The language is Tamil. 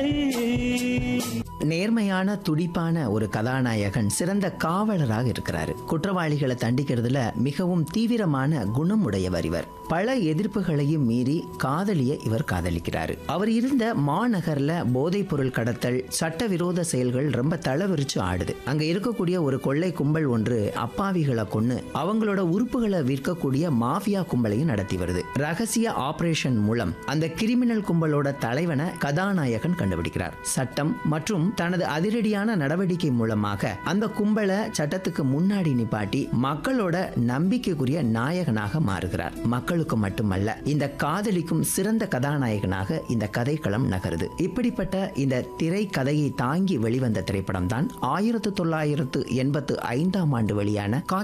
நேர்மையான துடிப்பான ஒரு கதாநாயகன் சிறந்த காவலராக இருக்கிறாரு குற்றவாளிகளை தண்டிக்கிறதுல மிகவும் தீவிரமான குணம் உடையவர் இவர் பல எதிர்ப்புகளையும் மீறி காதலிய இவர் காதலிக்கிறாரு அவர் இருந்த மாநகர்ல போதைப் பொருள் கடத்தல் சட்டவிரோத செயல்கள் ரொம்ப தளவிரிச்சு ஆடுது அங்க இருக்கக்கூடிய ஒரு கொள்ளை கும்பல் ஒன்று அப்பாவிகளை கொன்னு அவங்களோட உறுப்புகளை விற்கக்கூடிய மாஃபியா கும்பலையும் நடத்தி வருது ரகசிய ஆபரேஷன் மூலம் அந்த கிரிமினல் கும்பலோட தலைவனை கதாநாயகன் கண்டுபிடிக்கிறார் சட்டம் மற்றும் தனது அதிரடியான நடவடிக்கை மூலமாக அந்த கும்பலை சட்டத்துக்கு முன்னாடி நிப்பாட்டி மக்களோட நம்பிக்கைக்குரிய நாயகனாக மாறுகிறார் மக்களுக்கு மட்டுமல்ல இந்த காதலிக்கும் சிறந்த கதாநாயகனாக இந்த கதைக்களம் நகருது இப்படிப்பட்ட இந்த திரைக்கதையை தாங்கி வெளிவந்த திரைப்படம் தான் ஆயிரத்து தொள்ளாயிரத்து எண்பத்து ஐந்தாம் ஆண்டு வெளியான